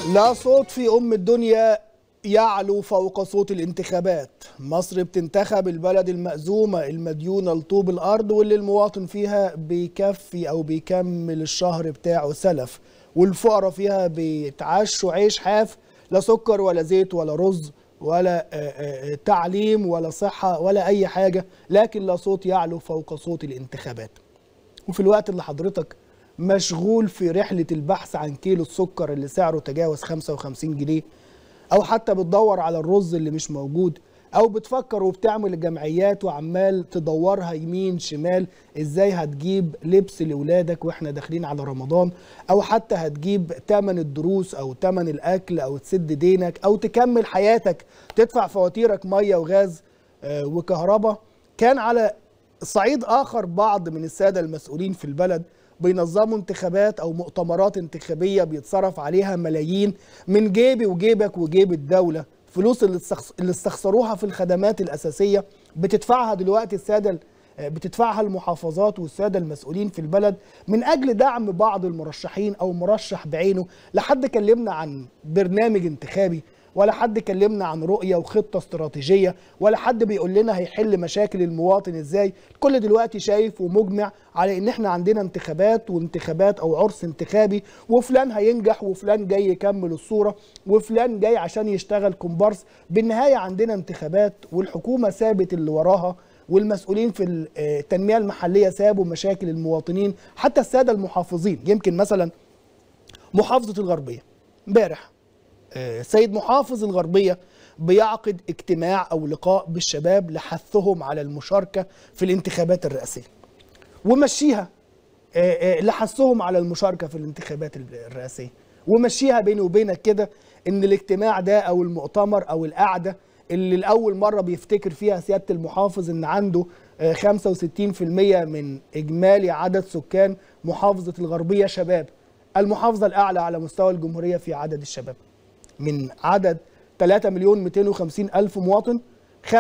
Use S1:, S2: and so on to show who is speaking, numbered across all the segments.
S1: لا صوت في أم الدنيا يعلو فوق صوت الانتخابات مصر بتنتخب البلد المأزومة المديونة لطوب الأرض واللي المواطن فيها بيكفي أو بيكمل الشهر بتاعه سلف والفقراء فيها بيتعشوا عيش حاف لا سكر ولا زيت ولا رز ولا آه، آه، تعليم ولا صحة ولا أي حاجة لكن لا صوت يعلو فوق صوت الانتخابات وفي الوقت اللي حضرتك مشغول في رحلة البحث عن كيلو السكر اللي سعره تجاوز 55 جنيه أو حتى بتدور على الرز اللي مش موجود أو بتفكر وبتعمل الجمعيات وعمال تدورها يمين شمال إزاي هتجيب لبس لأولادك وإحنا داخلين على رمضان أو حتى هتجيب تمن الدروس أو تمن الأكل أو تسد دينك أو تكمل حياتك تدفع فواتيرك مية وغاز آه، وكهرباء كان على صعيد آخر بعض من السادة المسؤولين في البلد بينظموا انتخابات أو مؤتمرات انتخابية بيتصرف عليها ملايين من جيبي وجيبك وجيب الدولة فلوس اللي استخس- اللي استخسروها في الخدمات الأساسية بتدفعها دلوقتي السادة ال- بتدفعها المحافظات والسادة المسؤولين في البلد من أجل دعم بعض المرشحين أو مرشح بعينه لحد كلمنا عن برنامج انتخابي ولا حد كلمنا عن رؤية وخطة استراتيجية ولا حد بيقول لنا هيحل مشاكل المواطن ازاي الكل دلوقتي شايف ومجمع على ان احنا عندنا انتخابات وانتخابات او عرس انتخابي وفلان هينجح وفلان جاي يكمل الصورة وفلان جاي عشان يشتغل كومبارس بالنهاية عندنا انتخابات والحكومة سابت اللي وراها والمسؤولين في ال- آه، التنمية المحلية سابوا مشاكل المواطنين حتى السادة المحافظين يمكن مثلا محافظة الغربية امبارح آه، سيد محافظ الغربية بيعقد اجتماع أو لقاء بالشباب لحثهم على المشاركة في الانتخابات الرئاسية ومشيها آه، آه، لحثهم على المشاركة في الانتخابات الرئاسية ومشيها بيني وبينك كده ان الاجتماع ده او المؤتمر او القعدة اللي لأول مرة بيفتكر فيها سيادة المحافظ ان عنده آه، 65% من إجمالي عدد سكان محافظة الغربية شباب المحافظة الأعلى على مستوى الجمهورية في عدد الشباب من عدد 3 مليون 250 ألف مواطن 65%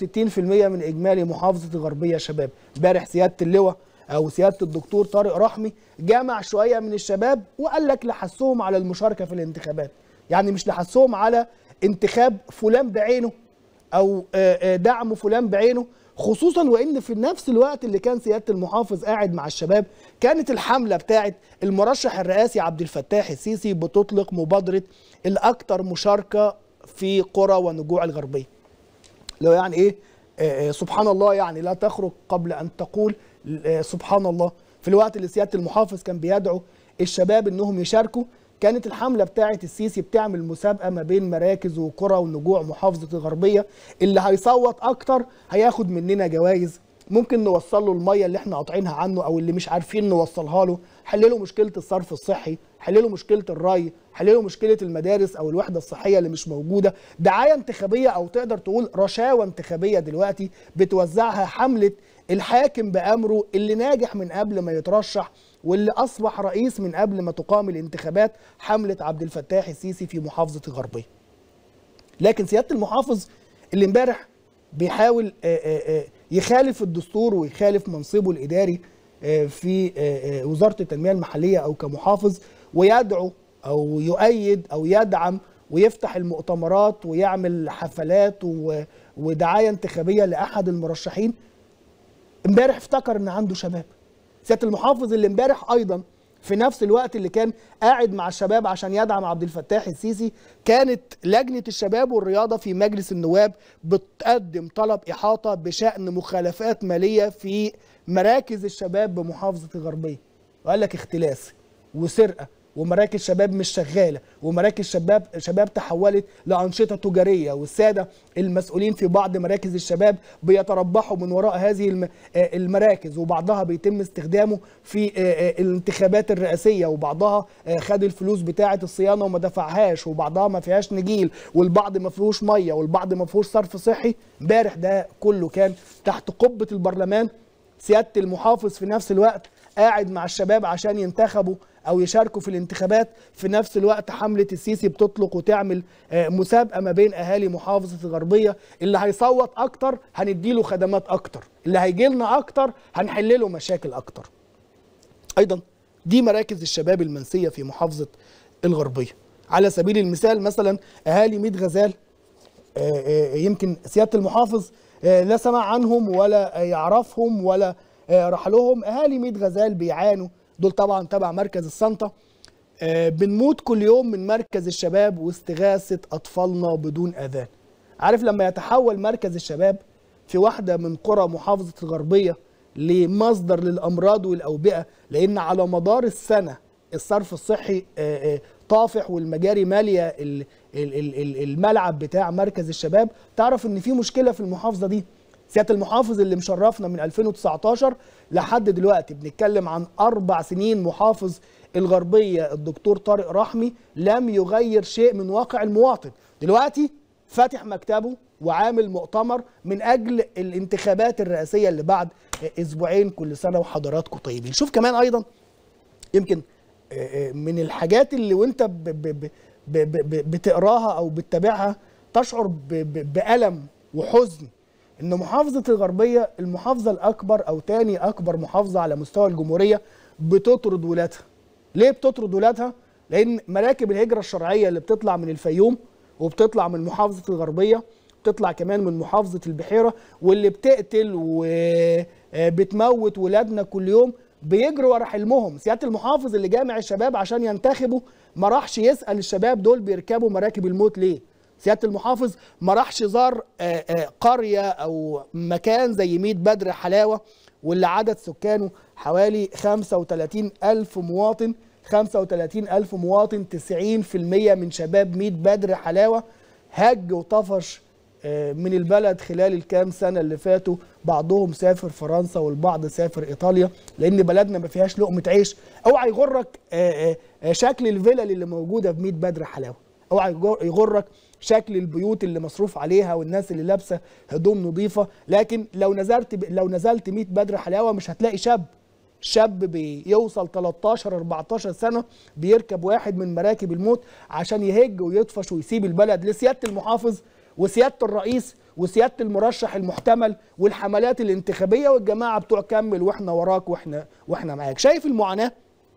S1: من إجمالي محافظة الغربية شباب امبارح سيادة اللواء أو سيادة الدكتور طارق رحمي جمع شوية من الشباب وقال لك لحسهم على المشاركة في الانتخابات يعني مش لحسهم على انتخاب فلان بعينه او آه، آه، دعم فلان بعينه خصوصا وان في نفس الوقت اللي كان سياده المحافظ قاعد مع الشباب كانت الحمله بتاعت المرشح الرئاسي عبد الفتاح السيسي بتطلق مبادره الاكثر مشاركه في قرى ونجوع الغربيه لو يعني ايه آه، آه، سبحان الله يعني لا تخرج قبل ان تقول آه، سبحان الله في الوقت اللي سياده المحافظ كان بيدعو الشباب انهم يشاركوا كانت الحمله بتاعه السيسي بتعمل مسابقه ما بين مراكز وقرى ونجوع محافظه الغربيه اللي هيصوت اكتر هياخد مننا جوائز ممكن نوصل له الميه اللي احنا قاطعينها عنه او اللي مش عارفين نوصلها له حللوا مشكله الصرف الصحي حللوا مشكله الري حللوا مشكله المدارس او الوحده الصحيه اللي مش موجوده دعايه انتخابيه او تقدر تقول رشاوى انتخابيه دلوقتي بتوزعها حمله الحاكم بامره اللي ناجح من قبل ما يترشح واللي اصبح رئيس من قبل ما تقام الانتخابات حمله عبد الفتاح السيسي في محافظه الغربيه لكن سياده المحافظ اللي امبارح بيحاول آه، آه، آه، يخالف الدستور ويخالف منصبه الاداري آه، في آه، آه، وزاره التنميه المحليه او كمحافظ ويدعو او يؤيد او يدعم ويفتح المؤتمرات ويعمل حفلات و- ودعايه انتخابيه لاحد المرشحين امبارح افتكر ان عنده شباب سياده المحافظ اللي امبارح ايضا في نفس الوقت اللي كان قاعد مع الشباب عشان يدعم عبد الفتاح السيسي كانت لجنه الشباب والرياضه في مجلس النواب بتقدم طلب احاطه بشان مخالفات ماليه في مراكز الشباب بمحافظه الغربيه وقال لك اختلاس وسرقه ومراكز شباب مش شغاله ومراكز شباب شباب تحولت لانشطه تجاريه والساده المسؤولين في بعض مراكز الشباب بيتربحوا من وراء هذه الم- آه، المراكز وبعضها بيتم استخدامه في آه، آه، الانتخابات الرئاسيه وبعضها آه، خد الفلوس بتاعه الصيانه وما دفعهاش وبعضها ما فيهاش نجيل والبعض ما فيهوش ميه والبعض ما فيهوش صرف صحي امبارح ده كله كان تحت قبه البرلمان سياده المحافظ في نفس الوقت قاعد مع الشباب عشان ينتخبوا او يشاركوا في الانتخابات في نفس الوقت حمله السيسي بتطلق وتعمل آه، مسابقه ما بين اهالي محافظه الغربيه اللي هيصوت اكتر هنديله خدمات اكتر اللي هيجي لنا اكتر هنحل له مشاكل اكتر ايضا دي مراكز الشباب المنسيه في محافظه الغربيه على سبيل المثال مثلا اهالي ميت غزال آه، آه، يمكن سياده المحافظ آه، لا سمع عنهم ولا يعرفهم ولا آه، راح لهم اهالي ميت غزال بيعانوا دول طبعا تبع مركز السنطه آه، بنموت كل يوم من مركز الشباب واستغاثه اطفالنا بدون اذان عارف لما يتحول مركز الشباب في واحده من قرى محافظه الغربيه لمصدر للامراض والاوبئه لان على مدار السنه الصرف الصحي آه، آه، طافح والمجاري ماليه ال- ال- ال- ال- الملعب بتاع مركز الشباب تعرف ان في مشكله في المحافظه دي سياده المحافظ اللي مشرفنا من 2019 لحد دلوقتي بنتكلم عن اربع سنين محافظ الغربيه الدكتور طارق رحمي لم يغير شيء من واقع المواطن دلوقتي فاتح مكتبه وعامل مؤتمر من اجل الانتخابات الرئاسيه اللي بعد اسبوعين كل سنه وحضراتكم طيبين شوف كمان ايضا يمكن آه، آه، من الحاجات اللي وانت ب- ب- ب- ب- ب- بتقراها او بتتابعها تشعر ب- ب- بألم وحزن ان محافظة الغربية المحافظة الاكبر او تاني اكبر محافظة على مستوى الجمهورية بتطرد ولادها ليه بتطرد ولادها لان مراكب الهجرة الشرعية اللي بتطلع من الفيوم وبتطلع من محافظة الغربية بتطلع كمان من محافظة البحيرة واللي بتقتل وبتموت ولادنا كل يوم بيجروا ورا حلمهم سياده المحافظ اللي جامع الشباب عشان ينتخبوا ما راحش يسال الشباب دول بيركبوا مراكب الموت ليه سياده المحافظ ما راحش زار آه، آه، قريه او مكان زي ميت بدر حلاوه واللي عدد سكانه حوالي 35 ألف مواطن 35 ألف مواطن 90% من شباب ميت بدر حلاوة هج وطفش آه، من البلد خلال الكام سنة اللي فاتوا بعضهم سافر فرنسا والبعض سافر إيطاليا لأن بلدنا ما فيهاش لقمة عيش اوعى يغرك آه، آه، آه، شكل الفلل اللي موجودة في ميت بدر حلاوة اوعى يجر- يغرك شكل البيوت اللي مصروف عليها والناس اللي لابسه هدوم نظيفه لكن لو نزلت ب... لو نزلت 100 بدر حلاوه مش هتلاقي شاب شاب بيوصل 13 14 سنه بيركب واحد من مراكب الموت عشان يهج ويطفش ويسيب البلد لسياده المحافظ وسياده الرئيس وسياده المرشح المحتمل والحملات الانتخابيه والجماعه بتوع كمل واحنا وراك واحنا واحنا معاك شايف المعاناه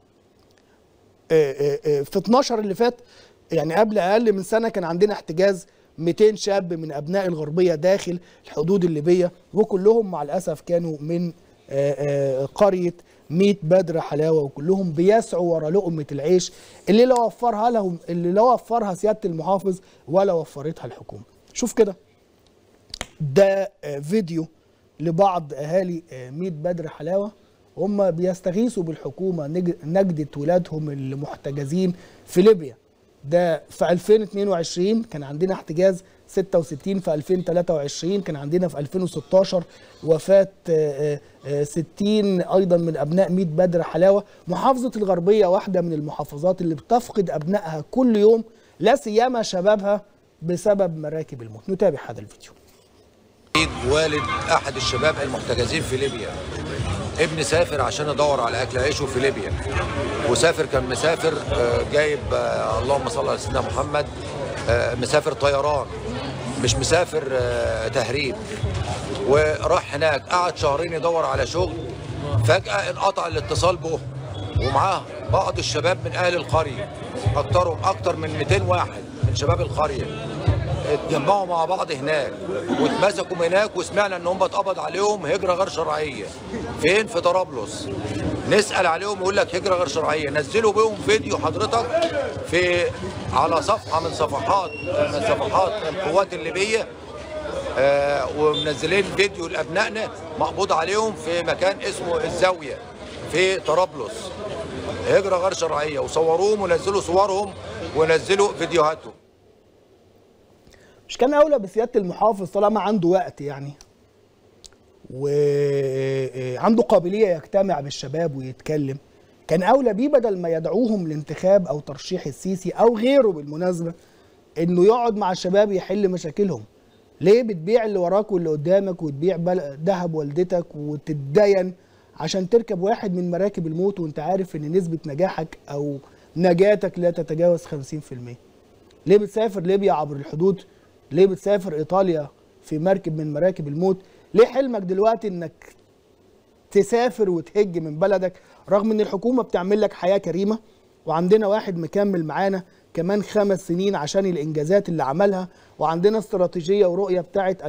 S1: آه، آه، آه، في 12 اللي فات يعني قبل اقل من سنه كان عندنا احتجاز 200 شاب من ابناء الغربيه داخل الحدود الليبيه وكلهم مع الاسف كانوا من آه، آه، قريه ميت بدر حلاوه وكلهم بيسعوا ورا لقمه العيش اللي لا وفرها لهم اللي لا وفرها سياده المحافظ ولا وفرتها الحكومه شوف كده ده آه، فيديو لبعض اهالي آه، ميت بدر حلاوه هم بيستغيثوا بالحكومه نج- نجدة ولادهم اللي محتجزين في ليبيا ده في 2022 كان عندنا احتجاز 66 في 2023 كان عندنا في 2016 وفاة آه، آه، 60 أيضا من أبناء ميت بدر حلاوة محافظة الغربية واحدة من المحافظات اللي بتفقد أبنائها كل يوم لا سيما شبابها بسبب مراكب الموت نتابع هذا الفيديو
S2: عيد والد احد الشباب المحتجزين في ليبيا ابني سافر عشان يدور على اكل عيشه في ليبيا وسافر كان مسافر آه، جايب آه، اللهم صل على سيدنا محمد آه، مسافر طيران مش مسافر آه، تهريب وراح هناك قعد شهرين يدور على شغل فجأة انقطع الاتصال به ومعاه بعض الشباب من اهل القرية اكترهم اكتر من 200 واحد من شباب القرية اتجمعوا مع بعض هناك واتمسكوا من هناك وسمعنا ان هم اتقبض عليهم هجره غير شرعيه فين في طرابلس نسال عليهم يقول لك هجره غير شرعيه نزلوا بيهم فيديو حضرتك في على صفحه من صفحات من صفحات القوات الليبيه آه ومنزلين فيديو لابنائنا مقبوض عليهم في مكان اسمه الزاويه في طرابلس هجره غير شرعيه وصوروهم ونزلوا صورهم ونزلوا فيديوهاتهم
S1: مش كان اولى بسياده المحافظ طالما عنده وقت يعني وعنده قابليه يجتمع بالشباب ويتكلم كان اولى بيه بدل ما يدعوهم لانتخاب او ترشيح السيسي او غيره بالمناسبه انه يقعد مع الشباب يحل مشاكلهم ليه بتبيع اللي وراك واللي قدامك وتبيع بل- ذهب والدتك وتتدين عشان تركب واحد من مراكب الموت وانت عارف ان نسبه نجاحك او نجاتك لا تتجاوز 50% ليه بتسافر ليبيا عبر الحدود ليه بتسافر ايطاليا في مركب من مراكب الموت ليه حلمك دلوقتي انك تسافر وتهج من بلدك رغم ان الحكومه بتعمل لك حياه كريمه وعندنا واحد مكمل معانا كمان خمس سنين عشان الانجازات اللي عملها وعندنا استراتيجيه ورؤيه بتاعه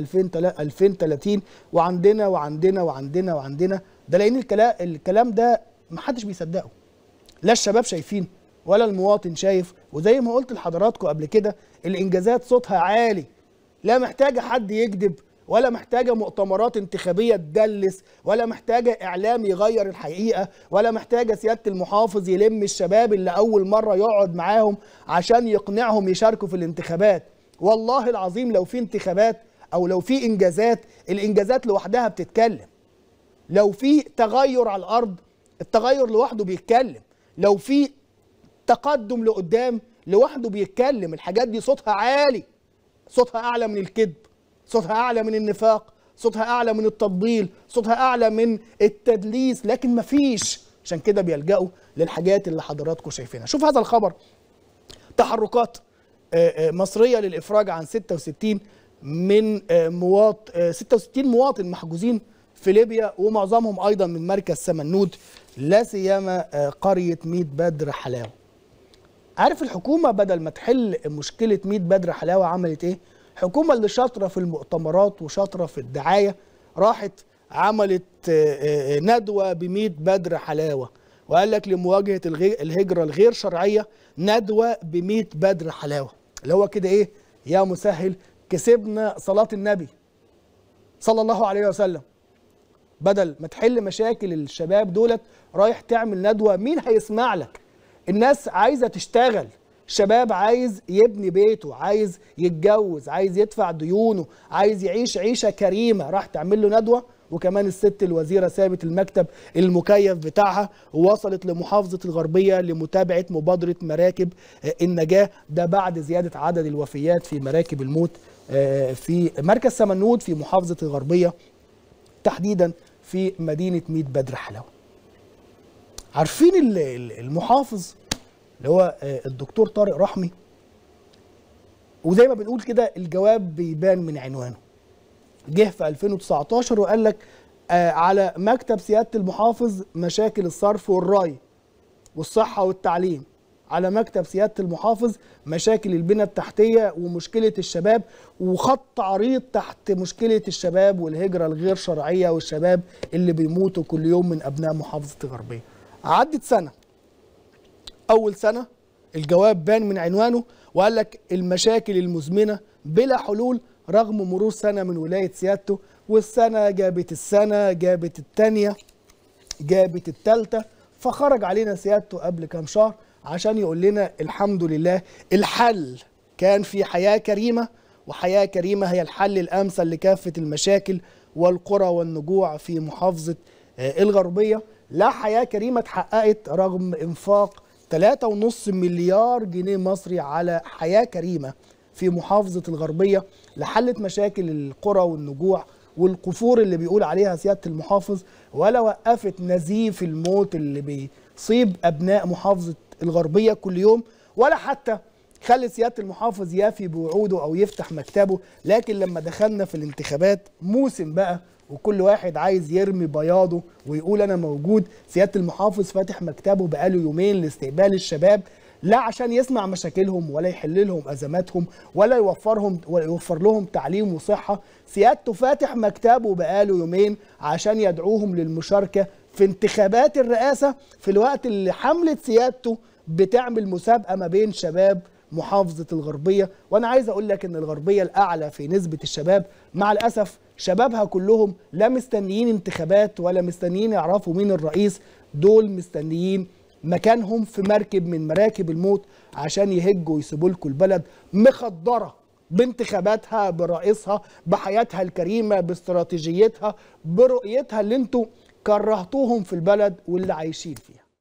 S1: 2030 وعندنا وعندنا وعندنا وعندنا ده لان الكلام الكلام ده محدش بيصدقه لا الشباب شايفين ولا المواطن شايف وزي ما قلت لحضراتكم قبل كده الانجازات صوتها عالي لا محتاجه حد يكذب ولا محتاجه مؤتمرات انتخابيه تدلس ولا محتاجه اعلام يغير الحقيقه ولا محتاجه سياده المحافظ يلم الشباب اللي اول مره يقعد معاهم عشان يقنعهم يشاركوا في الانتخابات والله العظيم لو في انتخابات او لو في انجازات الانجازات لوحدها بتتكلم لو في تغير على الارض التغير لوحده بيتكلم لو في تقدم لقدام لوحده بيتكلم الحاجات دي صوتها عالي صوتها اعلى من الكذب صوتها اعلى من النفاق صوتها اعلى من التطبيل صوتها اعلى من التدليس لكن مفيش عشان كده بيلجأوا للحاجات اللي حضراتكم شايفينها شوف هذا الخبر تحركات مصرية للإفراج عن 66 من مواطن 66 مواطن محجوزين في ليبيا ومعظمهم أيضا من مركز سمنود لا سيما قرية ميت بدر حلاوة عارف الحكومة بدل ما تحل مشكلة ميت بدر حلاوة عملت إيه؟ الحكومة اللي شاطرة في المؤتمرات وشاطرة في الدعاية راحت عملت ندوة بميت بدر حلاوة وقال لك لمواجهة الهجرة الغير شرعية ندوة بميت بدر حلاوة اللي هو كده إيه يا مسهل كسبنا صلاة النبي صلى الله عليه وسلم بدل ما تحل مشاكل الشباب دولت رايح تعمل ندوة مين هيسمع لك الناس عايزة تشتغل شباب عايز يبني بيته عايز يتجوز عايز يدفع ديونه عايز يعيش عيشة كريمة راح تعمل له ندوة وكمان الست الوزيرة سابت المكتب المكيف بتاعها ووصلت لمحافظة الغربية لمتابعة مبادرة مراكب النجاة ده بعد زيادة عدد الوفيات في مراكب الموت في مركز سمنود في محافظة الغربية تحديدا في مدينة ميت بدر حلاوة عارفين المحافظ اللي هو الدكتور طارق رحمي وزي ما بنقول كده الجواب بيبان من عنوانه جه في 2019 وقال لك آه على مكتب سياده المحافظ مشاكل الصرف والري والصحه والتعليم على مكتب سياده المحافظ مشاكل البنى التحتيه ومشكله الشباب وخط عريض تحت مشكله الشباب والهجره الغير شرعيه والشباب اللي بيموتوا كل يوم من ابناء محافظه الغربيه عدت سنه اول سنه الجواب بان من عنوانه وقال لك المشاكل المزمنه بلا حلول رغم مرور سنه من ولايه سيادته والسنه جابت السنه جابت الثانيه جابت الثالثه فخرج علينا سيادته قبل كام شهر عشان يقول لنا الحمد لله الحل كان في حياه كريمه وحياه كريمه هي الحل الامثل لكافه المشاكل والقرى والنجوع في محافظه الغربيه لا حياه كريمه اتحققت رغم انفاق 3.5 مليار جنيه مصري على حياه كريمه في محافظه الغربيه لحلت مشاكل القرى والنجوع والقفور اللي بيقول عليها سياده المحافظ ولا وقفت نزيف الموت اللي بيصيب ابناء محافظه الغربيه كل يوم ولا حتى خلي سياده المحافظ يافي بوعوده او يفتح مكتبه لكن لما دخلنا في الانتخابات موسم بقى وكل واحد عايز يرمي بياضه ويقول انا موجود سياده المحافظ فاتح مكتبه بقاله يومين لاستقبال الشباب لا عشان يسمع مشاكلهم ولا يحل لهم ازماتهم ولا يوفرهم ولا يوفر لهم تعليم وصحه سيادته فاتح مكتبه بقاله يومين عشان يدعوهم للمشاركه في انتخابات الرئاسه في الوقت اللي حمله سيادته بتعمل مسابقه ما بين شباب محافظه الغربيه وانا عايز اقول لك ان الغربيه الاعلى في نسبه الشباب مع الاسف شبابها كلهم لا مستنيين انتخابات ولا مستنيين يعرفوا مين الرئيس دول مستنيين مكانهم في مركب من مراكب الموت عشان يهجوا ويسيبوا لكم البلد مخدره بانتخاباتها برئيسها بحياتها الكريمه باستراتيجيتها برؤيتها اللي انتوا كرهتوهم في البلد واللي عايشين فيها